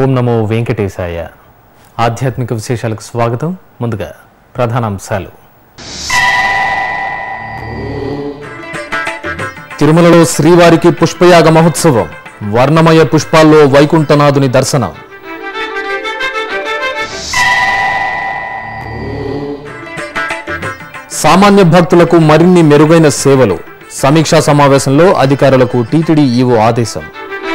ఓం నమో వెంకటేశాయ ఆధ్యాత్మిక విశేషాలకు స్వాగతం ముందుగా ప్రధానాంశాలు తిరుమలలో శ్రీవారికి పుష్పయాగ మహోత్సవం వర్ణమయ పుష్పాల్లో వైకుంఠనాథుని దర్శనం సామాన్య భక్తులకు మరిన్ని మెరుగైన సేవలు సమీక్షా సమావేశంలో అధికారులకు టీటీడీ ఈవో ఆదేశం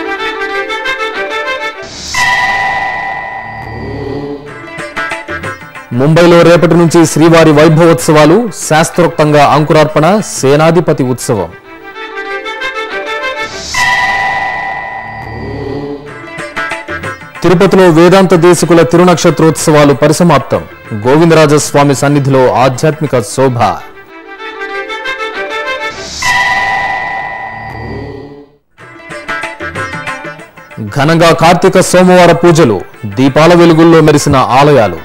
ముంబైలో రేపటి నుంచి శ్రీవారి వైభవోత్సవాలు శాస్త్రోక్తంగా అంకురార్పణ సేనాధిపతి ఉత్సవం తిరుపతిలో వేదాంత దేశకుల తిరునక్షత్రోత్సవాలు పరిసమాప్తం గోవిందరాజస్వామి సన్నిధిలో ఆధ్యాత్మిక శోభ ఘనంగా కార్తీక సోమవార పూజలు దీపాల వెలుగుల్లో మెరిసిన ఆలయాలు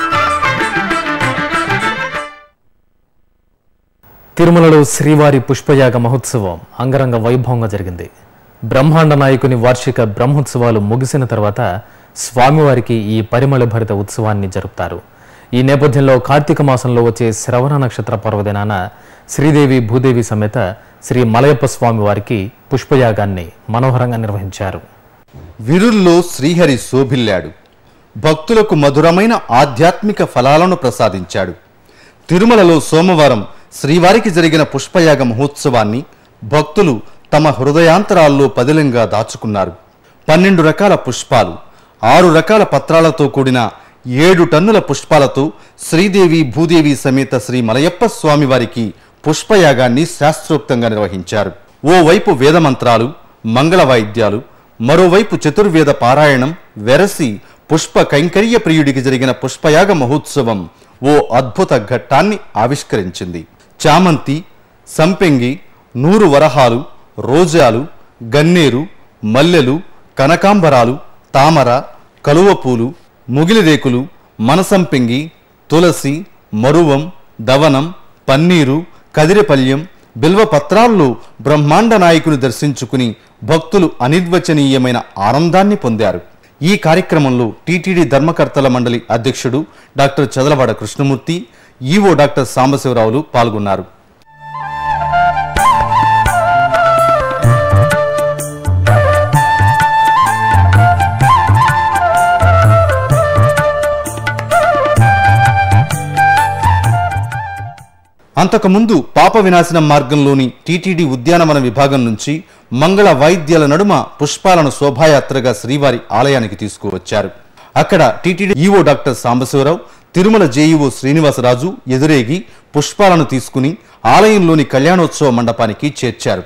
తిరుమలలో శ్రీవారి పుష్పయాగ మహోత్సవం అంగరంగ వైభవంగా జరిగింది బ్రహ్మాండ నాయకుని వార్షిక బ్రహ్మోత్సవాలు ముగిసిన తర్వాత స్వామివారికి ఈ పరిమళ భరిత ఉత్సవాన్ని జరుపుతారు ఈ నేపథ్యంలో కార్తీక మాసంలో వచ్చే శ్రవణ నక్షత్ర పర్వదినాన శ్రీదేవి భూదేవి సమేత శ్రీ మలయప్ప స్వామి వారికి పుష్పయాగాన్ని మనోహరంగా నిర్వహించారు విరుల్లో శ్రీహరి శోభిల్లాడు భక్తులకు మధురమైన ఆధ్యాత్మిక ఫలాలను ప్రసాదించాడు తిరుమలలో సోమవారం శ్రీవారికి జరిగిన పుష్పయాగ మహోత్సవాన్ని భక్తులు తమ హృదయాంతరాల్లో పదిలంగా దాచుకున్నారు పన్నెండు రకాల పుష్పాలు ఆరు రకాల పత్రాలతో కూడిన ఏడు టన్నుల పుష్పాలతో శ్రీదేవి భూదేవి సమేత శ్రీ మలయప్ప స్వామివారికి పుష్పయాగాన్ని శాస్త్రోక్తంగా నిర్వహించారు ఓవైపు వేదమంత్రాలు మంగళ వాయిద్యాలు మరోవైపు చతుర్వేద పారాయణం వెరసి పుష్ప కైంకర్య ప్రియుడికి జరిగిన పుష్పయాగ మహోత్సవం ఓ అద్భుత ఘట్టాన్ని ఆవిష్కరించింది చామంతి సంపెంగి నూరు వరహాలు రోజాలు గన్నేరు మల్లెలు కనకాంబరాలు తామర కలువపూలు ముగిలిరేకులు మనసంపెంగి తులసి మరువం దవనం పన్నీరు కదిరిపల్యం బిల్వపత్రాల్లో బ్రహ్మాండ నాయకుని దర్శించుకుని భక్తులు అనిర్వచనీయమైన ఆనందాన్ని పొందారు ఈ కార్యక్రమంలో టీటీడీ ధర్మకర్తల మండలి అధ్యక్షుడు doctor Chadalavada Krishnamurthy EO doctor సాంబశివరావులు పాల్గొన్నారు అంతకుముందు పాప వినాశనం మార్గంలోని టీటీడీ ఉద్యానవన విభాగం నుంచి మంగళ వాయిద్యాల నడుమ పుష్పాలను శోభాయాత్రగా శ్రీవారి ఆలయానికి తీసుకువచ్చారు అక్కడ TTD EO doctor Sambasivarao Tirumala JEO Srinivasaraju ఎదురేగి పుష్పాలను తీసుకుని ఆలయంలోని కళ్యాణోత్సవ మండపానికి చేర్చారు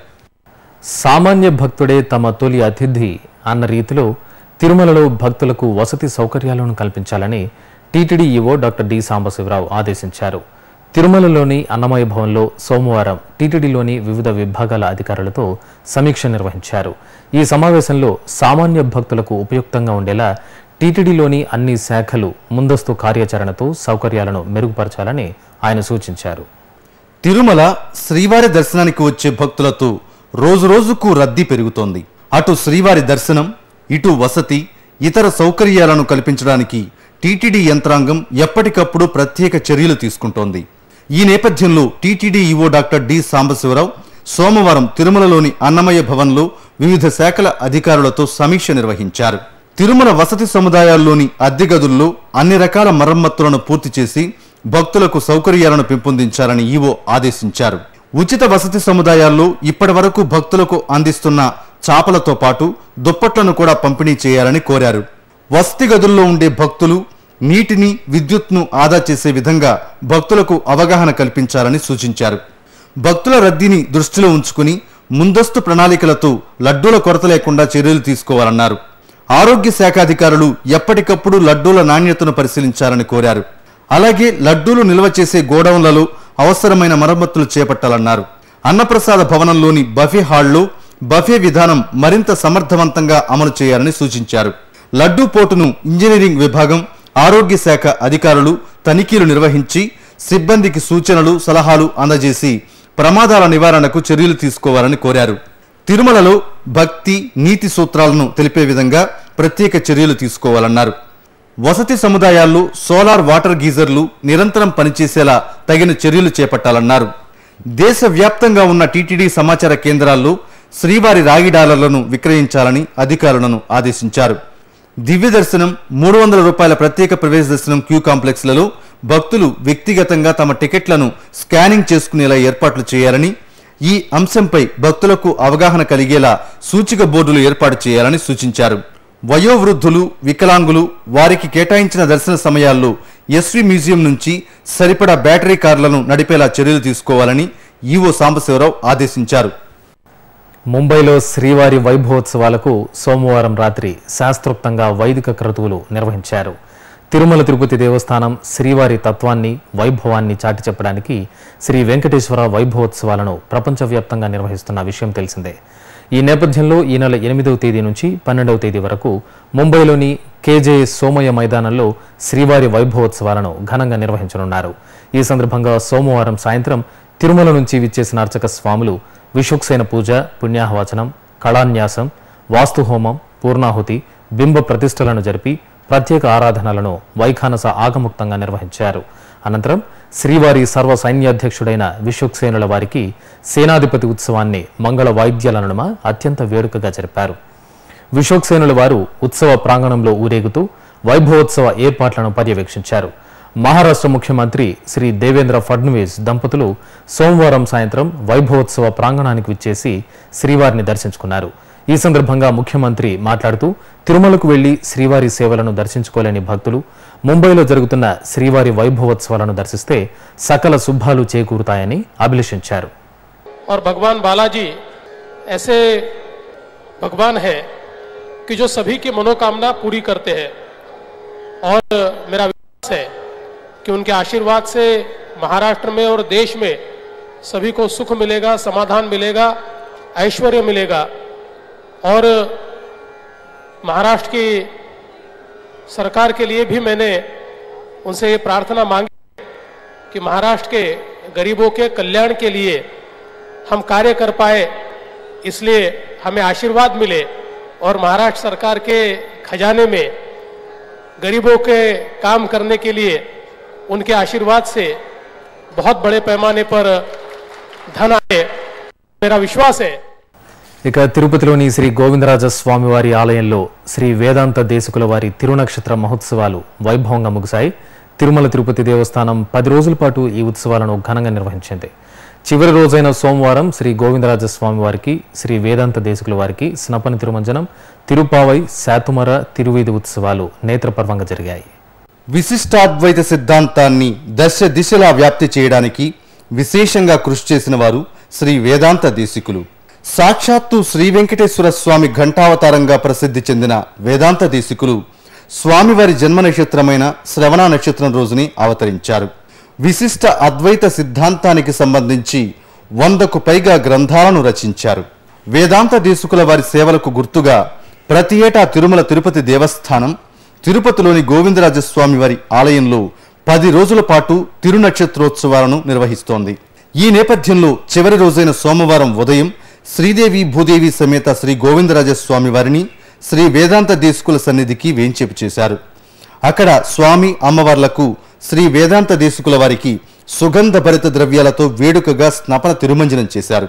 సామాన్య భక్తుడే తమ తొలి అతిథి అన్న రీతిలో తిరుమలలో భక్తులకు వసతి సౌకర్యాలను కల్పించాలని TTD EO doctor D Sambasivarao ఆదేశించారు తిరుమలలోని అన్నమయ భవన్లో సోమవారం టీటీడీలోని వివిధ విభాగాల అధికారులతో సమీక్ష నిర్వహించారు ఈ సమావేశంలో సామాన్య భక్తులకు ఉపయుక్తంగా ఉండేలా టీటీడీలోని అన్ని శాఖలు ముందస్తు కార్యాచరణతో సౌకర్యాలను మెరుగుపరచాలని ఆయన సూచించారు తిరుమల శ్రీవారి దర్శనానికి వచ్చే భక్తులతో రోజు రోజుకు రద్దీ పెరుగుతోంది అటు శ్రీవారి దర్శనం ఇటు వసతి ఇతర సౌకర్యాలను కల్పించడానికి టీటీడీ యంత్రాంగం ఎప్పటికప్పుడు ప్రత్యేక చర్యలు తీసుకుంటోంది ఈ నేపథ్యంలో TTD EO doctor D Sambasivarao సోమవారం తిరుమలలోని అన్నమయ్య భవన్లో వివిధ శాఖల అధికారులతో సమీక్ష నిర్వహించారు తిరుమల వసతి సముదాయాల్లోని అద్దె గదుల్లో అన్ని రకాల మరమ్మతులను పూర్తి చేసి భక్తులకు సౌకర్యాలను పెంపొందించాలని ఈవో ఆదేశించారు ఉచిత వసతి సముదాయాల్లో ఇప్పటి వరకు భక్తులకు అందిస్తున్న చాపలతో పాటు దుప్పట్లను కూడా పంపిణీ చేయాలని కోరారు వసతి గదుల్లో ఉండే భక్తులు నీటిని విద్యుత్ను ఆదా చేసే విధంగా భక్తులకు అవగాహన కల్పించాలని సూచించారు భక్తుల రద్దీని దృష్టిలో ఉంచుకుని ముందస్తు ప్రణాళికలతో లడ్డూల కొరత లేకుండా చర్యలు తీసుకోవాలన్నారు ఆరోగ్య శాఖ అధికారులు ఎప్పటికప్పుడు లడ్డూల నాణ్యతను పరిశీలించాలని కోరారు అలాగే లడ్డూలు నిల్వ చేసే గోడౌన్లలో అవసరమైన మరమ్మతులు చేపట్టాలన్నారు అన్నప్రసాద భవనంలోని బఫే హాల్లో బఫే విధానం మరింత సమర్థవంతంగా అమలు చేయాలని సూచించారు లడ్డూ పోటును ఇంజనీరింగ్ విభాగం ఆరోగ్య శాఖ అధికారులు తనిఖీలు నిర్వహించి సిబ్బందికి సూచనలు సలహాలు అందజేసి ప్రమాదాల నివారణకు చర్యలు తీసుకోవాలని కోరారు తిరుమలలో భక్తి నీతి సూత్రాలను తెలిపే విధంగా ప్రత్యేక చర్యలు తీసుకోవాలన్నారు వసతి సముదాయాల్లో సోలార్ వాటర్ గీజర్లు నిరంతరం పనిచేసేలా తగిన చర్యలు చేపట్టాలన్నారు దేశవ్యాప్తంగా ఉన్న టీటీడీ సమాచార కేంద్రాల్లో శ్రీవారి రాగి డాలర్లను విక్రయించాలని అధికారులను ఆదేశించారు దివ్య దర్శనం మూడు వందల రూపాయల ప్రత్యేక ప్రవేశ దర్శనం క్యూ కాంప్లెక్స్లలో భక్తులు వ్యక్తిగతంగా తమ టికెట్లను స్కానింగ్ చేసుకునేలా ఏర్పాట్లు చేయాలని ఈ అంశంపై భక్తులకు అవగాహన కలిగేలా సూచిక బోర్డులు ఏర్పాటు చేయాలని సూచించారు వయోవృద్ధులు వికలాంగులు వారికి కేటాయించిన దర్శన సమయాల్లో ఎస్వి మ్యూజియం నుంచి సరిపడా బ్యాటరీ కార్లను నడిపేలా చర్యలు తీసుకోవాలని ఈవో సాంబశివరావు ఆదేశించారు ముంబైలో శ్రీవారి వైభవోత్సవాలకు సోమవారం రాత్రి శాస్త్రోక్తంగా వైదిక క్రతువులు నిర్వహించారు తిరుమల తిరుపతి దేవస్థానం శ్రీవారి తత్వాన్ని వైభవాన్ని చాటి చెప్పడానికి శ్రీ వెంకటేశ్వర వైభవోత్సవాలను ప్రపంచవ్యాప్తంగా నిర్వహిస్తున్న విషయం తెలిసిందే ఈ నేపథ్యంలో ఈ నెల ఎనిమిదవ తేదీ నుంచి పన్నెండవ తేదీ వరకు ముంబైలోని కేజే సోమయ్య మైదానంలో శ్రీవారి వైభవోత్సవాలను ఘనంగా నిర్వహించనున్నారు ఈ సందర్భంగా సోమవారం సాయంత్రం తిరుమల నుంచి విచ్చేసిన అర్చక స్వాములు విషుక్సేన పూజ పుణ్యాహవచనం కళాన్యాసం వాస్తుహోమం పూర్ణాహుతి బింబ ప్రతిష్టలను జరిపి ప్రత్యేక ఆరాధనలను వైఖానస ఆగముక్తంగా నిర్వహించారు అనంతరం శ్రీవారి సర్వ సైన్యాధ్యక్షుడైన విశ్వక్సేనుల వారికి సేనాధిపతి ఉత్సవాన్ని మంగళ వాయిద్యాల నడుమ అత్యంత వేడుకగా జరిపారు విశ్వక్సేనుల వారు ఉత్సవ ప్రాంగణంలో ఊరేగుతూ వైభవోత్సవ ఏర్పాట్లను పర్యవేక్షించారు మహారాష్ట్ర ముఖ్యమంత్రి శ్రీ దేవేంద్ర ఫడ్నవీస్ దంపతులు సోమవారం సాయంత్రం వైభవోత్సవ ప్రాంగణానికి విచ్చేసి శ్రీవారిని దర్శించుకున్నారు ఈ సందర్భంగా ముఖ్యమంత్రి మాట్లాడుతూ తిరుమలకు వెళ్లి శ్రీవారి సేవలను దర్శించుకోలేని భక్తులు ముంబైలో జరుగుతున్న శ్రీవారి వైభవోత్సవాలను దర్శిస్తే సకల శుభాలు చేకూరుతాయని అభిలషించారు और भगवान बालाजी ऐसे भगवान है कि जो सभी की मनोकामना पूरी करते हैं और मेरा विश्वास है कि उनके आशीर्वाद से महाराष्ट्र में और देश में सभी को सुख मिलेगा समाधान मिलेगा ऐश्वर्य मिलेगा और महाराष्ट्र की सरकार के लिए भी मैंने उनसे ये प्रार्थना मांगी कि महाराष्ट्र के गरीबों के कल्याण के लिए हम कार्य कर पाए इसलिए हमें आशीर्वाद मिले और महाराष्ट्र सरकार के खजाने में गरीबों के काम करने के लिए उनके आशीर्वाद से बहुत बड़े पैमाने पर धन आए मेरा विश्वास है ఇక తిరుపతిలోని శ్రీ గోవిందరాజ స్వామివారి ఆలయంలో శ్రీ వేదాంత దేశకుల వారి తిరునక్షత్ర మహోత్సవాలు వైభవంగా ముగిశాయి తిరుమల తిరుపతి దేవస్థానం పది రోజుల పాటు ఈ ఉత్సవాలను ఘనంగా నిర్వహించింది చివరి రోజైన సోమవారం శ్రీ గోవిందరాజ స్వామి వారికి శ్రీ వేదాంత దేశకుల వారికి స్నపన తిరుమంజనం తిరుపావై శాతుమర తిరువీధి ఉత్సవాలు నేత్రపర్వంగా జరిగాయి విశిష్టాద్వైత సిద్ధాంతాన్ని దశ దిశలా వ్యాప్తి చేయడానికి విశేషంగా కృషి చేసిన వారు శ్రీ వేదాంత దేశికులు సాక్షాత్తు శ్రీ వెంకటేశ్వర స్వామి ఘంటావతారంగా ప్రసిద్ధి చెందిన వేదాంత దేశికులు స్వామివారి జన్మ నక్షత్రమైన శ్రవణ నక్షత్రం రోజుని అవతరించారు విశిష్ట అద్వైత సిద్ధాంతానికి సంబంధించి వందకు పైగా గ్రంథాలను రచించారు వేదాంత దేశికుల వారి సేవలకు గుర్తుగా ప్రతి ఏటా తిరుమల తిరుపతి దేవస్థానం తిరుపతిలోని గోవిందరాజస్వామి వారి ఆలయంలో పది రోజుల పాటు తిరునక్షత్రోత్సవాలను నిర్వహిస్తోంది ఈ నేపథ్యంలో చివరి రోజైన సోమవారం ఉదయం శ్రీదేవి భూదేవి సమేత శ్రీ గోవిందరాజస్వామి వారిని శ్రీ వేదాంత దేశకుల సన్నిధికి వేంచేపు చేశారు అక్కడ స్వామి అమ్మవార్లకు శ్రీ వేదాంత దేశకుల వారికి సుగంధ భరిత ద్రవ్యాలతో వేడుకగా స్నపన తిరుమంజనం చేశారు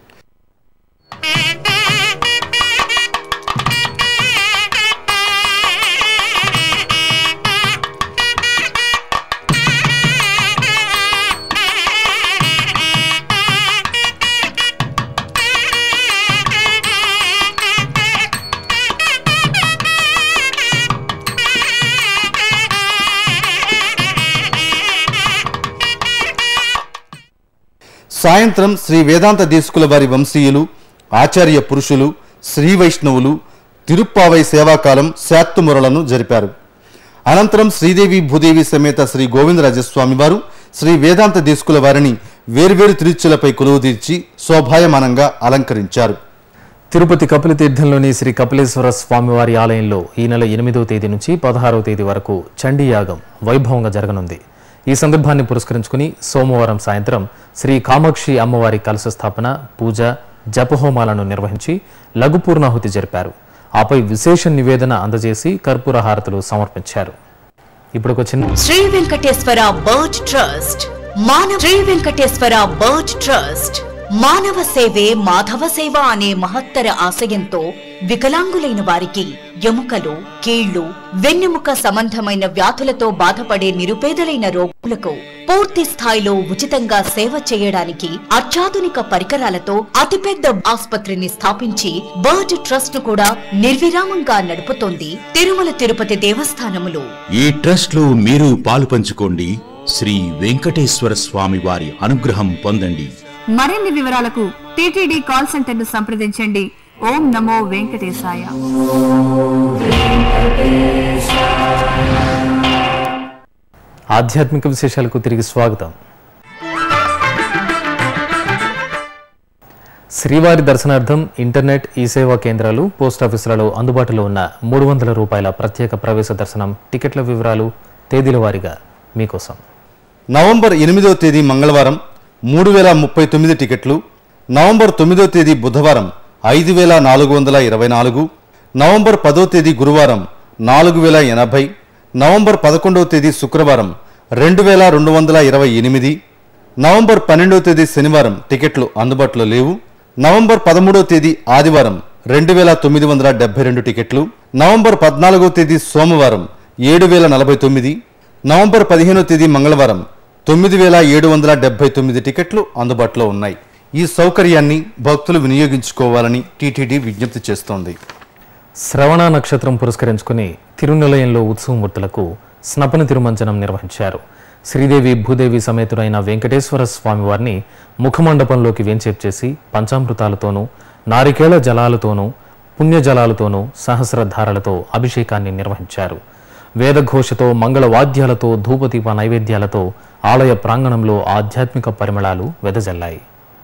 సాయంత్రం శ్రీ వేదాంత దేశకుల వారి వంశీయులు ఆచార్య పురుషులు శ్రీ వైష్ణవులు తిరుప్పావై సేవాకాలం శాత్తుమురలను జరిపారు అనంతరం శ్రీదేవి భూదేవి సమేత శ్రీ గోవిందరాజస్వామి వారు శ్రీ వేదాంత దేశకుల వారిని వేర్వేరు తిరుచులపై కొలువు తీర్చి శోభాయమానంగా అలంకరించారు తిరుపతి కపిలతీర్థంలోని శ్రీ కపిలేశ్వర స్వామివారి ఆలయంలో ఈ నెల ఎనిమిదవ తేదీ నుంచి పదహారవ తేదీ వరకు చండీ యాగం వైభవంగా జరగనుంది ఈ సందర్భాన్ని పురస్కరించుకుని సోమవారం సాయంత్రం శ్రీ కామాక్షి అమ్మవారి కలశ స్థాపన పూజ జపహోమాలను నిర్వహించి లఘు పూర్ణాహుతి జరిపారు ఆపై విశేష నివేదన అందజేసి కర్పూర హారతులు సమర్పించారు ఇప్పుడు ఒక చిన్న శ్రీ వెంకటేశ్వర బర్డ్ ట్రస్ట్ మానవ శ్రీ వెంకటేశ్వర బర్డ్ ట్రస్ట్ మానవ సేవే మాధవ సేవ అనే మహత్తర ఆశయంతో వికలాంగులైన వారికి ఎముకలు కీళ్లు వెన్నెముక సంబంధమైన వ్యాధులతో బాధపడే నిరుపేదలైన రోగులకు పూర్తి స్థాయిలో ఉచితంగా సేవ చేయడానికి అత్యాధునిక పరికరాలతో అతిపెద్ద ఆసుపత్రిని స్థాపించి బర్డ్ ట్రస్ట్ ను కూడా నిర్విరామంగా నడుపుతోంది తిరుమల తిరుపతి దేవస్థానములు ఈ ట్రస్ట్ లో మీరు పాలు పంచుకోండి శ్రీ వెంకటేశ్వర స్వామి వారి అనుగ్రహం పొందండి మరిన్ని వివరాలకు టీటీడీ కాల్ సెంటర్ ను సంప్రదించండి ఓం నమో వెంకటేశాయ ఆధ్యాత్మిక విశేషాలకు తిరిగి స్వాగతం శ్రీవారి దర్శనార్థం ఇంటర్నెట్ ఈ సేవా కేంద్రాలు పోస్టాఫీసులలో అందుబాటులో ఉన్న మూడు వందల రూపాయల ప్రత్యేక ప్రవేశ దర్శనం టికెట్ల వివరాలు తేదీల వారీగా మీకోసం నవంబర్ ఎనిమిదవ తేదీ మంగళవారం మూడు వేల ముప్పై తొమ్మిది టికెట్లు నవంబర్ తొమ్మిదవ తేదీ బుధవారం ఐదు వేల నాలుగు వందల ఇరవై నాలుగు నవంబర్ పదో తేదీ గురువారం నాలుగు వేల ఎనభై నవంబర్ పదకొండవ తేదీ శుక్రవారం రెండు వేల రెండు వందల ఇరవై ఎనిమిది నవంబర్ పన్నెండవ తేదీ శనివారం టికెట్లు అందుబాటులో లేవు నవంబర్ పదమూడవ తేదీ ఆదివారం రెండు వేల తొమ్మిది వందల డెబ్బై రెండు టికెట్లు నవంబర్ పద్నాలుగవ తేదీ సోమవారం ఏడు వేల నలభై తొమ్మిది నవంబర్ పదిహేనవ తేదీ మంగళవారం తొమ్మిది వేల ఏడు వందల డెబ్బై తొమ్మిది టికెట్లు అందుబాటులో ఉన్నాయి ఈ సౌకర్యాన్ని భక్తులు వినియోగించుకోవాలని టీటీడీ విజ్ఞప్తి చేస్తోంది శ్రవణ నక్షత్రం పురస్కరించుకుని తిరునిలయంలో ఉత్సవమూర్తులకు స్నపన తిరుమంజనం నిర్వహించారు శ్రీదేవి భూదేవి సమేతుడైన వెంకటేశ్వర స్వామివారిని ముఖమండపంలోకి వేంచేపు చేసి పంచామృతాలతోనూ నారికేళ జలాలతోనూ పుణ్యజలాలతోనూ సహస్రధారలతో అభిషేకాన్ని నిర్వహించారు వేదఘోషతో మంగళ వాద్యాలతో ధూపదీప నైవేద్యాలతో ఆలయ ప్రాంగణంలో ఆధ్యాత్మిక పరిమళాలు వెదజల్లాయి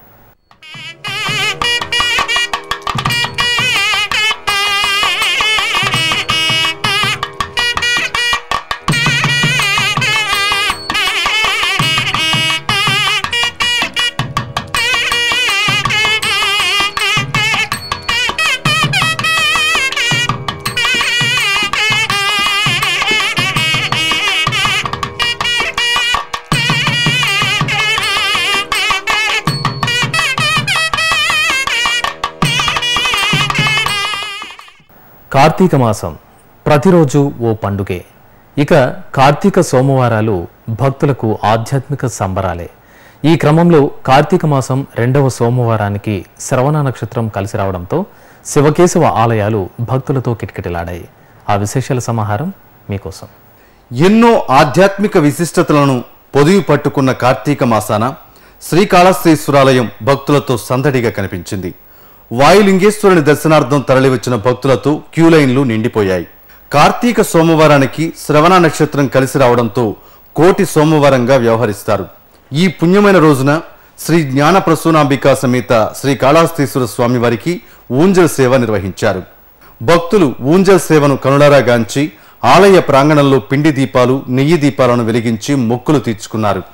కార్తీక మాసం ప్రతిరోజు ఓ పండుగే ఇక కార్తీక సోమవారాలు భక్తులకు ఆధ్యాత్మిక సంబరాలే ఈ క్రమంలో కార్తీక మాసం రెండవ సోమవారానికి శ్రవణ నక్షత్రం కలిసి రావడంతో శివకేశవ ఆలయాలు భక్తులతో కిటకిటలాడాయి ఆ విశేషాల సమాహారం మీకోసం ఎన్నో ఆధ్యాత్మిక విశిష్టతలను పొదివి పట్టుకున్న కార్తీక మాసాన శ్రీకాళహస్తీశ్వరాలయం భక్తులతో సందడిగా కనిపించింది వాయులింగేశ్వరుని దర్శనార్థం తరలివచ్చిన భక్తులతో క్యూలైన్లు నిండిపోయాయి కార్తీక సోమవారానికి శ్రవణ నక్షత్రం కలిసి రావడంతో కోటి సోమవారంగా వ్యవహరిస్తారు ఈ పుణ్యమైన రోజున శ్రీ జ్ఞాన ప్రసూనాంబికా సమేత శ్రీ కాళహస్తీశ్వర స్వామివారికి ఊంజల్ సేవ నిర్వహించారు భక్తులు ఊంజల్ సేవను కనులారా గాంచి ఆలయ ప్రాంగణంలో పిండి దీపాలు నెయ్యి దీపాలను వెలిగించి మొక్కులు తీర్చుకున్నారు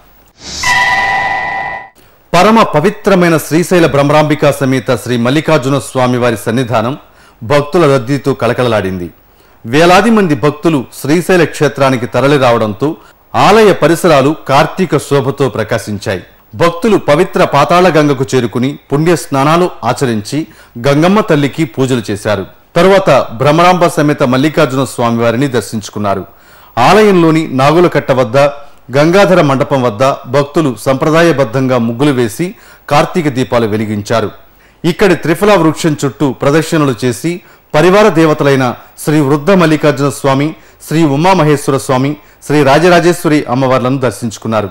పరమ పవిత్రమైన శ్రీశైల భ్రమరాంబికా సమేత శ్రీ మల్లికార్జున స్వామి వారి సన్నిధానం భక్తుల రద్దీతో కలకలలాడింది వేలాది మంది భక్తులు శ్రీశైల క్షేత్రానికి తరలి రావడంతో ఆలయ పరిసరాలు కార్తీక శోభతో ప్రకాశించాయి భక్తులు పవిత్ర పాతాళ గంగకు చేరుకుని పుణ్య స్నానాలు ఆచరించి గంగమ్మ తల్లికి పూజలు చేశారు తరువాత భ్రమరాంబ సమేత మల్లికార్జున స్వామివారిని దర్శించుకున్నారు ఆలయంలోని నాగుల కట్ట వద్ద గంగాధర మండపం వద్ద భక్తులు సంప్రదాయబద్ధంగా ముగ్గులు వేసి కార్తీక దీపాలు వెలిగించారు ఇక్కడి త్రిఫల వృక్షం చుట్టూ ప్రదక్షిణలు చేసి పరివార దేవతలైన శ్రీ వృద్ధ మల్లికార్జున స్వామి శ్రీ ఉమామహేశ్వర స్వామి శ్రీ రాజరాజేశ్వరి అమ్మవార్లను దర్శించుకున్నారు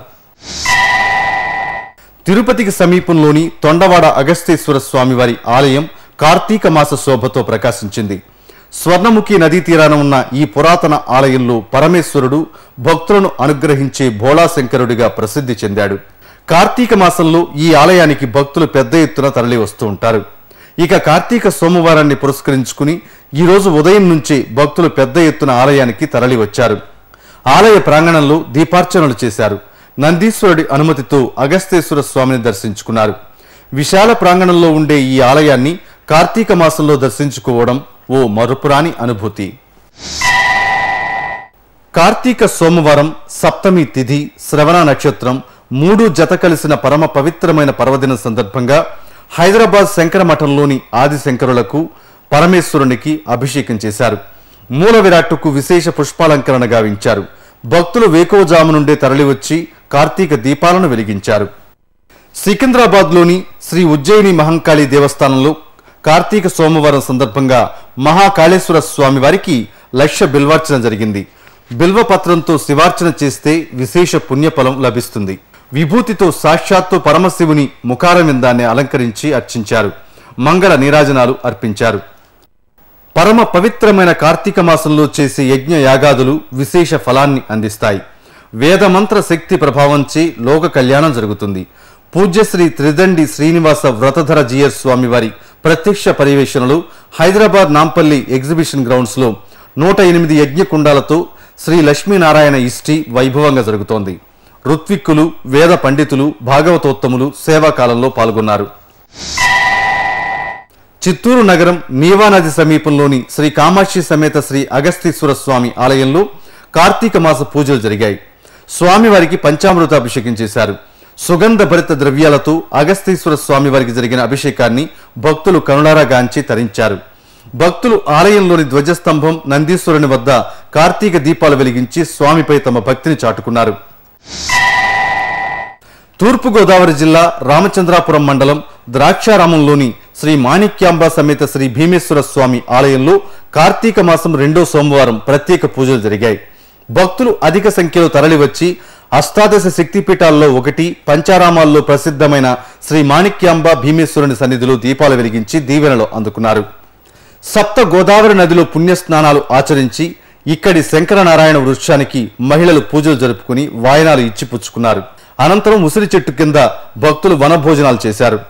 తిరుపతికి సమీపంలోని తొండవాడ అగస్తేశ్వర స్వామివారి ఆలయం కార్తీక మాస శోభతో ప్రకాశించింది స్వర్ణముఖి నదీ తీరాన ఉన్న ఈ పురాతన ఆలయంలో పరమేశ్వరుడు భక్తులను అనుగ్రహించే భోళాశంకరుడిగా ప్రసిద్ధి చెందాడు కార్తీక మాసంలో ఈ ఆలయానికి భక్తులు పెద్ద ఎత్తున తరలి వస్తూ ఉంటారు ఇక కార్తీక సోమవారాన్ని పురస్కరించుకుని ఈ రోజు ఉదయం నుంచే భక్తులు పెద్ద ఎత్తున ఆలయానికి తరలి వచ్చారు ఆలయ ప్రాంగణంలో దీపార్చనలు చేశారు నందీశ్వరుడి అనుమతితో అగస్తేశ్వర స్వామిని దర్శించుకున్నారు విశాల ప్రాంగణంలో ఉండే ఈ ఆలయాన్ని కార్తీక మాసంలో దర్శించుకోవడం ఓ మరుపురాని అనుభూతి కార్తీక సోమవారం సప్తమి తిథి శ్రవణ నక్షత్రం మూడు జత కలిసిన పరమ పవిత్రమైన పర్వదినం సందర్భంగా హైదరాబాద్ శంకర మఠంలోని ఆది శంకరులకు పరమేశ్వరునికి అభిషేకం చేశారు మూల విరాట్టుకు విశేష పుష్పాలంకరణ గావించారు భక్తులు వేకోజాము నుండే తరలివచ్చి కార్తీక దీపాలను వెలిగించారు సికింద్రాబాద్లోని శ్రీ ఉజ్జయిని మహంకాళి దేవస్థానంలో కార్తీక సోమవారం సందర్భంగా మహాకాళేశ్వర స్వామి వారికి లక్ష బిల్వార్చన జరిగింది బిల్వపత్రంతో శివార్చన చేస్తే విశేష పుణ్యఫలం లభిస్తుంది విభూతితో సాక్షాత్తు పరమశివుని ముఖారవిందాన్ని అలంకరించి అర్చించారు మంగళ నీరాజనాలు అర్పించారు పరమ పవిత్రమైన కార్తీక మాసంలో చేసే యజ్ఞ యాగాదులు విశేష ఫలాన్ని అందిస్తాయి వేదమంత్ర శక్తి ప్రభావంచే లోక కళ్యాణం జరుగుతుంది పూజ్యశ్రీ త్రిదండి శ్రీనివాస వ్రతధర జిఎస్ స్వామి వారి ప్రత్యక్ష పర్యవేక్షణలో హైదరాబాద్ నాంపల్లి ఎగ్జిబిషన్ గ్రౌండ్స్ లో నూట ఎనిమిది యజ్ఞ కుండాలతో శ్రీ లక్ష్మీనారాయణ ఇష్టి వైభవంగా జరుగుతోంది ఋత్విక్కులు వేద పండితులు భాగవతోత్తములు సేవాకాలంలో పాల్గొన్నారు చిత్తూరు నగరం నీవా నది సమీపంలోని శ్రీ కామాక్షి సమేత శ్రీ అగస్తీశ్వర స్వామి ఆలయంలో కార్తీక మాస పూజలు జరిగాయి స్వామివారికి పంచామృత అభిషేకం చేశారు సుగంధ భరిత ద్రవ్యాలతో అగస్తీశ్వర స్వామి వారికి జరిగిన అభిషేకాన్ని భక్తులు కనులారా గాంచి తరించారు భక్తులు ఆలయంలోని ధ్వజస్తంభం నందీశ్వరుని వద్ద కార్తీక దీపాలు వెలిగించి స్వామిపై తమ భక్తిని చాటుకున్నారు తూర్పుగోదావరి జిల్లా రామచంద్రాపురం మండలం ద్రాక్షారామంలోని శ్రీ మాణిక్యాంబ సమేత శ్రీ భీమేశ్వర స్వామి ఆలయంలో కార్తీక మాసం రెండో సోమవారం ప్రత్యేక పూజలు జరిగాయి భక్తులు అధిక సంఖ్యలో తరలివచ్చి అష్టాదశ శక్తిపీఠాల్లో ఒకటి పంచారామాల్లో ప్రసిద్ధమైన శ్రీ మాణిక్యాంబ భీమేశ్వరుని సన్నిధిలో దీపాలు వెలిగించి దీవెనలు అందుకున్నారు సప్త గోదావరి నదిలో పుణ్యస్నానాలు ఆచరించి ఇక్కడి శంకరనారాయణ వృక్షానికి మహిళలు పూజలు జరుపుకుని వాయనాలు ఇచ్చి పుచ్చుకున్నారు అనంతరం ఉసిరి చెట్టు కింద భక్తులు వనభోజనాలు చేశారు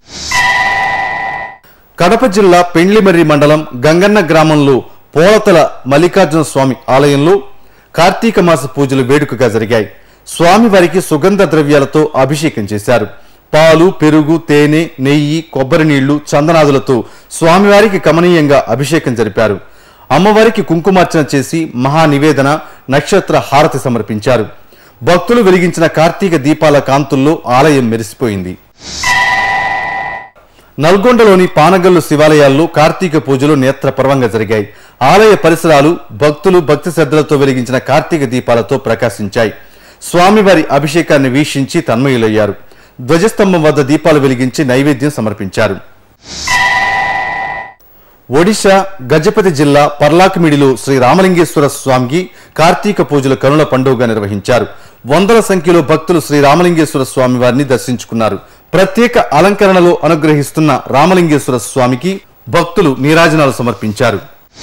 కడప జిల్లా పెండ్లిమర్రి మండలం గంగన్న గ్రామంలో పోలతల మల్లికార్జున స్వామి ఆలయంలో కార్తీక మాస పూజలు వేడుకగా జరిగాయి స్వామివారికి సుగంధ ద్రవ్యాలతో అభిషేకం చేశారు పాలు పెరుగు తేనె నెయ్యి కొబ్బరి నీళ్లు చందనాదులతో స్వామివారికి కమనీయంగా అభిషేకం జరిపారు అమ్మవారికి కుంకుమార్చన చేసి మహా నివేదన నక్షత్ర హారతి సమర్పించారు భక్తులు వెలిగించిన కార్తీక దీపాల కాంతుల్లో ఆలయం మెరిసిపోయింది నల్గొండలోని పానగల్లు శివాలయాల్లో కార్తీక పూజలు నేత్రపర్వంగా జరిగాయి ఆలయ పరిసరాలు భక్తులు భక్తి శ్రద్ధలతో వెలిగించిన కార్తీక దీపాలతో ప్రకాశించాయి స్వామివారి అభిషేకాన్ని వీక్షించి తన్మయులయ్యారు ధ్వజస్తంభం వద్ద దీపాలు వెలిగించి నైవేద్యం సమర్పించారు ఒడిశా గజపతి జిల్లా పర్లాకిమిడిలో శ్రీ రామలింగేశ్వర స్వామికి కార్తీక పూజలు కనుల పండుగగా నిర్వహించారు వందల సంఖ్యలో భక్తులు శ్రీ రామలింగేశ్వర స్వామి వారిని దర్శించుకున్నారు ప్రత్యేక అలంకరణలో అనుగ్రహిస్తున్న రామలింగేశ్వర స్వామికి భక్తులు నీరాజనాలు సమర్పించారు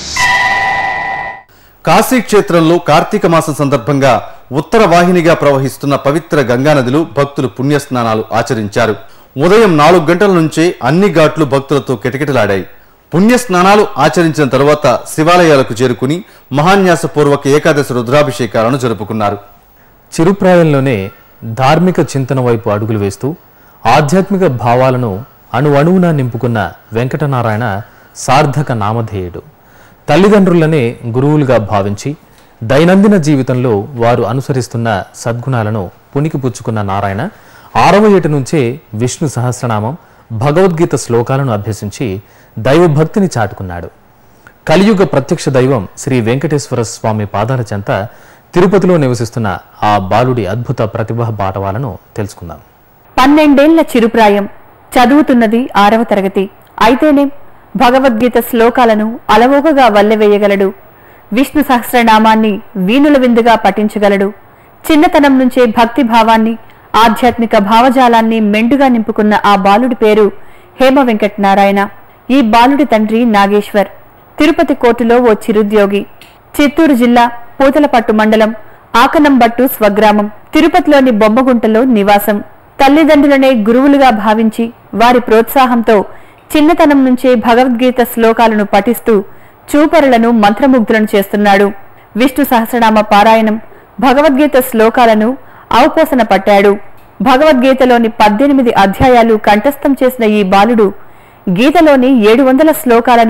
కాశీ క్షేత్రంలో కార్తీక మాసం సందర్భంగా ఉత్తర వాహినిగా ప్రవహిస్తున్న పవిత్ర గంగానదిలో భక్తులు పుణ్యస్నానాలు ఆచరించారు ఉదయం నాలుగు గంటల నుంచే అన్ని ఘాట్లు భక్తులతో కిటకిటలాడాయి పుణ్య స్నానాలు ఆచరించిన తరువాత శివాలయాలకు చేరుకుని మహాన్యాసపూర్వక ఏకాదశి రుద్రాభిషేకాలను జరుపుకున్నారు చిరుప్రాయంలోనే ధార్మిక చింతన వైపు అడుగులు వేస్తూ ఆధ్యాత్మిక భావాలను అణువణువున నింపుకున్న వెంకటనారాయణ సార్థక నామధేయుడు తల్లిదండ్రులనే గురువులుగా భావించి దైనందిన జీవితంలో వారు అనుసరిస్తున్న సద్గుణాలను పుణికిపుచ్చుకున్న నారాయణ ఆరవ ఏట నుంచే విష్ణు సహస్రనామం భగవద్గీత శ్లోకాలను అభ్యసించి దైవభక్తిని చాటుకున్నాడు కలియుగ ప్రత్యక్ష దైవం శ్రీ వెంకటేశ్వర స్వామి పాదాల చెంత తిరుపతిలో నివసిస్తున్న ఆ బాలుడి అద్భుత ప్రతిభా బాటవాలను తెలుసుకుందాం పన్నెండేళ్ల చిరుప్రాయం చదువుతున్నది ఆరవ తరగతి అయితేనేం భగవద్గీత శ్లోకాలను అలవోకగా వల్లెవేయగలడు విష్ణు సహస్రనామాన్ని వీణుల విందుగా పఠించగలడు చిన్నతనం నుంచే భక్తి భావాన్ని ఆధ్యాత్మిక భావజాలాన్ని మెండుగా నింపుకున్న ఆ బాలుడి పేరు హేమ వెంకట్ నారాయణ ఈ బాలుడి తండ్రి నాగేశ్వర్ తిరుపతి కోర్టులో ఓ చిరుద్యోగి చిత్తూరు జిల్లా పూతలపట్టు మండలం ఆకనంబట్టు స్వగ్రామం తిరుపతిలోని బొమ్మగుంటలో నివాసం తల్లిదండ్రులనే గురువులుగా భావించి వారి ప్రోత్సాహంతో చిన్నతనం నుంచే భగవద్గీత శ్లోకాలను పఠిస్తూ చూపరులను మంత్రముగ్ధులను చేస్తున్నాడు విష్ణు సహస్రనామ పారాయణం భగవద్గీత శ్లోకాలను అవపోసన పట్టాడు భగవద్గీతలోని పద్దెనిమిది అధ్యాయాలు కంఠస్థం చేసిన ఈ బాలుడు గీతలోని ఏడు వందల శ్లోకాలను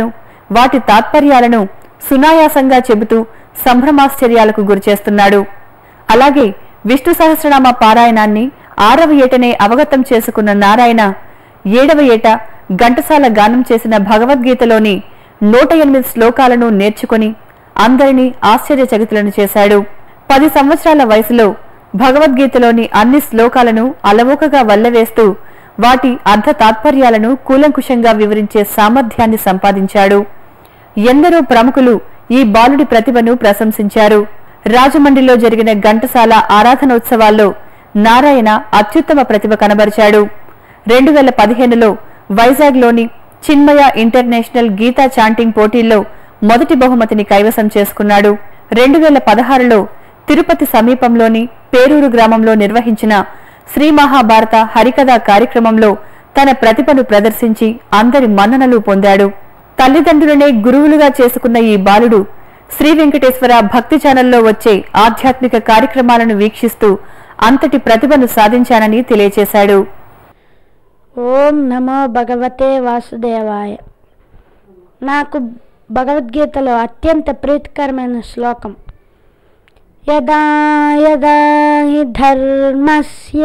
వాటి తాత్పర్యాలను సునాయాసంగా చెబుతూ సంభ్రమాశ్చర్యాలకు గురిచేస్తున్నాడు అలాగే విష్ణు సహస్రనామ పారాయణాన్ని ఆరవ ఏటనే అవగతం చేసుకున్న నారాయణ ఏడవ ఏట ఘంటసాల గానం చేసిన భగవద్గీతలోని నూట ఎనిమిది శ్లోకాలను నేర్చుకుని అందరినీ ఆశ్చర్యచకితులను చేశాడు పది సంవత్సరాల వయసులో భగవద్గీతలోని అన్ని శ్లోకాలను అలవోకగా వల్లవేస్తూ వాటి అర్థ తాత్పర్యాలను కూలంకుషంగా వివరించే సామర్థ్యాన్ని సంపాదించాడు ఎందరో ప్రముఖులు ఈ బాలుడి ప్రతిభను ప్రశంసించారు రాజమండ్రిలో జరిగిన ఘంటసాల ఆరాధనోత్సవాల్లో నారాయణ అత్యుత్తమ ప్రతిభ కనబరిచాడు రెండు వేల పదిహేనులో వైజాగ్లోని చిన్మయ ఇంటర్నేషనల్ గీతా చాంటింగ్ పోటీల్లో మొదటి బహుమతిని కైవసం చేసుకున్నాడు రెండు వేల పదహారులో తిరుపతి సమీపంలోని పేరూరు గ్రామంలో నిర్వహించిన శ్రీ మహాభారత హరికథా కార్యక్రమంలో తన ప్రతిభను ప్రదర్శించి అందరి మన్ననలు పొందాడు తల్లిదండ్రులనే గురువులుగా చేసుకున్న ఈ బాలుడు శ్రీ వెంకటేశ్వర భక్తి ఛానల్లో వచ్చే ఆధ్యాత్మిక కార్యక్రమాలను వీక్షిస్తూ అంతటి ప్రతిభను సాధించానని తెలియజేశాడు ఓం నమో భగవతే వాసుదేవాయ నాకు భగవద్గీతలో అత్యంత ప్రీతికరమైన శ్లోకం యదా యదా హి ధర్మస్య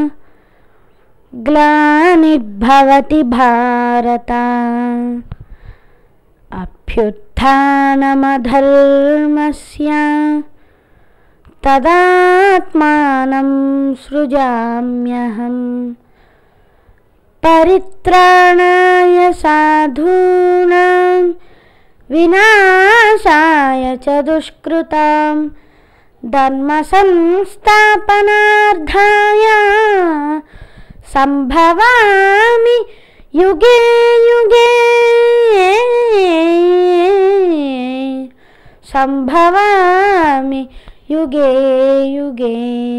గ్లానిర్భవతి భారత అభ్యుత్నమధర్మస్య తదాత్మానం సృజామ్యహం పరిత్రాణాయ సాధూనాం వినాశాయ చ దుష్కృతాం ధర్మ సంస్థాపనార్థాయ సంభవామి యుగే యుగే సంభవామి యుగే యుగే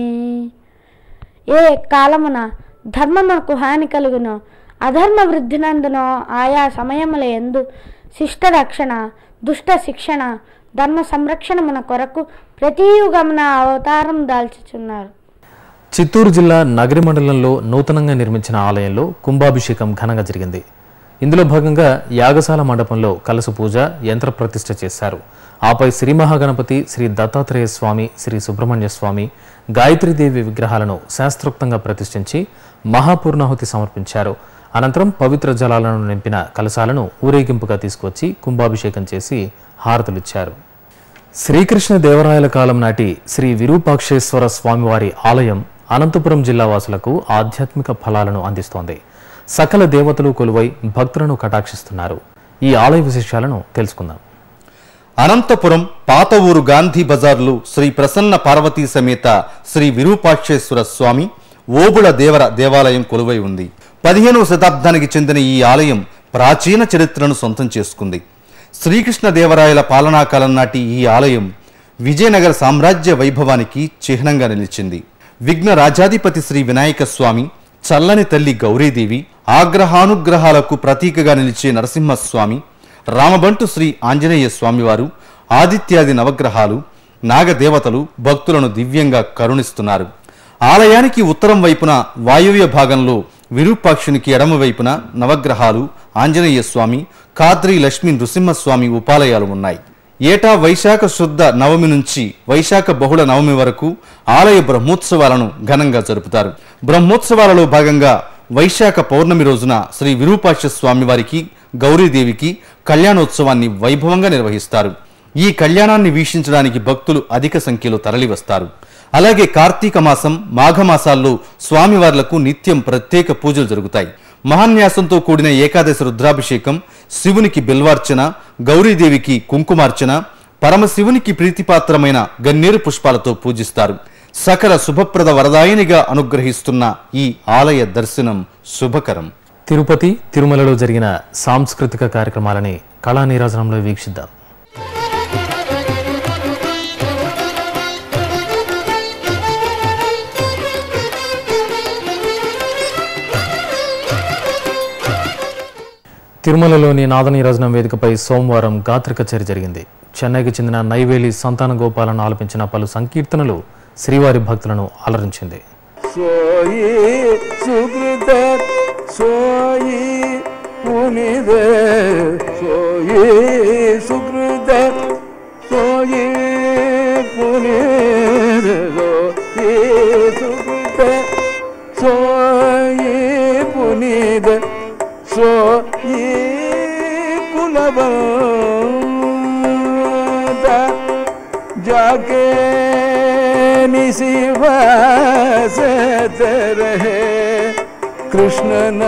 ఏ కాలమున ధర్మమునకు హాని కలుగునో అధర్మ వృద్ధినందునో ఆయా సమయముల ఎందు శిష్ట రక్షణ దుష్ట శిక్షణ ధర్మ సంరక్షణమున కొరకు ప్రతి యుగమున అవతారం దాల్చుచున్నారు చిత్తూరు జిల్లా నగరి మండలంలో నూతనంగా నిర్మించిన ఆలయంలో కుంభాభిషేకం ఘనంగా జరిగింది ఇందులో భాగంగా యాగశాల మండపంలో కలసు పూజ యంత్ర ప్రతిష్ఠ చేశారు ఆపై శ్రీ మహాగణపతి శ్రీ దత్తాత్రేయ స్వామి శ్రీ సుబ్రహ్మణ్య స్వామి గాయత్రీదేవి విగ్రహాలను శాస్త్రోక్తంగా ప్రతిష్ఠించి మహాపూర్ణాహుతి సమర్పించారు అనంతరం పవిత్ర జలాలను నింపిన కలశాలను ఊరేగింపుగా తీసుకువచ్చి కుంభాభిషేకం చేసి హారతులిచ్చారు శ్రీకృష్ణ దేవరాయల కాలం నాటి శ్రీ విరూపాక్షేశ్వర స్వామివారి ఆలయం అనంతపురం జిల్లా వాసులకు ఆధ్యాత్మిక ఫలాలను అందిస్తోంది సకల దేవతలు కొలువై భక్తులను కటాక్షిస్తున్నారు ఈ ఆలయ విశేషాలను తెలుసుకుందాం అనంతపురం పాత ఊరు గాంధీ బజార్లో శ్రీ ప్రసన్న పార్వతీ సమేత శ్రీ విరూపాక్షేశ్వర స్వామి ఓబుళ దేవర దేవాలయం కొలువై ఉంది పదిహేనవ శతాబ్దానికి చెందిన ఈ ఆలయం ప్రాచీన చరిత్రను సొంతం చేసుకుంది శ్రీకృష్ణ దేవరాయల పాలనాకాలం నాటి ఈ ఆలయం విజయనగర సామ్రాజ్య వైభవానికి చిహ్నంగా నిలిచింది విఘ్న రాజాధిపతి శ్రీ వినాయక స్వామి చల్లని తల్లి గౌరీదేవి ఆగ్రహానుగ్రహాలకు ప్రతీకగా నిలిచే నరసింహస్వామి రామబంటు శ్రీ ఆంజనేయ స్వామివారు ఆదిత్యాది నవగ్రహాలు నాగదేవతలు భక్తులను దివ్యంగా కరుణిస్తున్నారు ఆలయానికి ఉత్తరం వైపున వాయువ్య భాగంలో విరూపాక్షునికి ఎడమ వైపున నవగ్రహాలు ఆంజనేయ స్వామి కాద్రి లక్ష్మీ నృసింహస్వామి ఉపాలయాలు ఉన్నాయి ఏటా వైశాఖ శుద్ధ నవమి నుంచి వైశాఖ బహుళ నవమి వరకు ఆలయ బ్రహ్మోత్సవాలను ఘనంగా జరుపుతారు బ్రహ్మోత్సవాలలో భాగంగా వైశాఖ పౌర్ణమి రోజున శ్రీ విరూపాక్ష స్వామి వారికి గౌరీదేవికి కళ్యాణోత్సవాన్ని వైభవంగా నిర్వహిస్తారు ఈ కళ్యాణాన్ని వీక్షించడానికి భక్తులు అధిక సంఖ్యలో తరలివస్తారు అలాగే కార్తీక మాసం మాఘమాసాల్లో స్వామివార్లకు నిత్యం ప్రత్యేక పూజలు జరుగుతాయి మహాన్యాసంతో కూడిన ఏకాదశి రుద్రాభిషేకం శివునికి బిల్వార్చన గౌరీదేవికి కుంకుమార్చన పరమశివునికి ప్రీతిపాత్రమైన గన్నేరు పుష్పాలతో పూజిస్తారు సకల శుభప్రద వరదాయినిగా అనుగ్రహిస్తున్న ఈ ఆలయ దర్శనం శుభకరం తిరుపతి తిరుమలలో జరిగిన సాంస్కృతిక కార్యక్రమాలని కళా నీరాజనంలో వీక్షిద్దాం తిరుమలలోని నాదనీరాజనం వేదికపై సోమవారం గాత్ర కచేరీ జరిగింది చెన్నైకి చెందిన నైవేలి సంతాన గోపాలను ఆలపించిన పలు సంకీర్తనలు శ్రీవారి భక్తులను అలరించింది सोयि सुकृत सोयि पुनिद सोई सुकृत सोई पुनिद सोई सुकृत सोई पुनिद सोई कुलवंत जाके निशिवासत रहे कृष्ण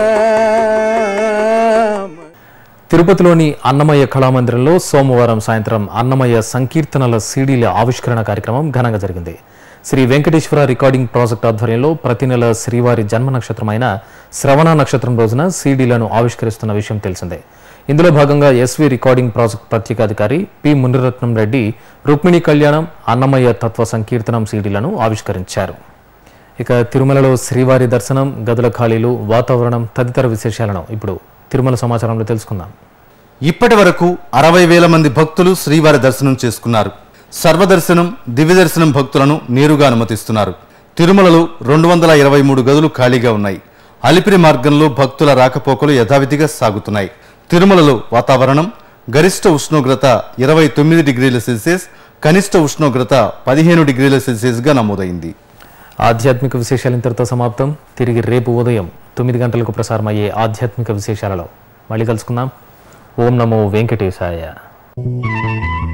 नाम తిరుపతిలోని అన్నమయ్య కళామందిరంలో సోమవారం సాయంత్రం అన్నమయ్య సంకీర్తనల సీడీల ఆవిష్కరణ కార్యక్రమం ఘనంగా జరిగింది శ్రీ వెంకటేశ్వర రికార్డింగ్ ప్రాజెక్ట్ ఆధ్వర్యంలో ప్రతి నెల శ్రీవారి జన్మ నక్షత్రమైన శ్రవణ నక్షత్రం రోజున సీడీలను ఆవిష్కరిస్తున్న విషయం తెలిసిందే ఇందులో భాగంగా ఎస్వి రికార్డింగ్ ప్రాజెక్ట్ ప్రత్యేకాధికారి పి మునిరత్నం రెడ్డి రుక్మిణి కళ్యాణం అన్నమయ్య తత్వ సంకీర్తనం సీడీలను ఆవిష్కరించారు ఇక తిరుమలలో శ్రీవారి దర్శనం గదుల ఖాళీలు వాతావరణం తదితర విశేషాలను ఇప్పుడు తిరుమల సమాచారంలో తెలుసుకుందాం ఇప్పటి వరకు అరవై వేల మంది భక్తులు శ్రీవారి దర్శనం చేసుకున్నారు సర్వదర్శనం దివ్య దర్శనం భక్తులను నేరుగా అనుమతిస్తున్నారు తిరుమలలో రెండు వందల ఇరవై మూడు గదులు ఖాళీగా ఉన్నాయి అలిపిరి మార్గంలో భక్తుల రాకపోకలు యథావిధిగా సాగుతున్నాయి తిరుమలలో వాతావరణం గరిష్ట ఉష్ణోగ్రత ఇరవై తొమ్మిది డిగ్రీల సెల్సియస్ కనిష్ట ఉష్ణోగ్రత పదిహేను డిగ్రీల సెల్సియస్గా నమోదైంది ఆధ్యాత్మిక విశేషాలు ఇంతటితో సమాప్తం తిరిగి రేపు ఉదయం తొమ్మిది గంటలకు ప్రసారమయ్యే ఆధ్యాత్మిక విశేషాలలో మళ్ళీ కలుసుకుందాం ఓం నమో వెంకటేశాయ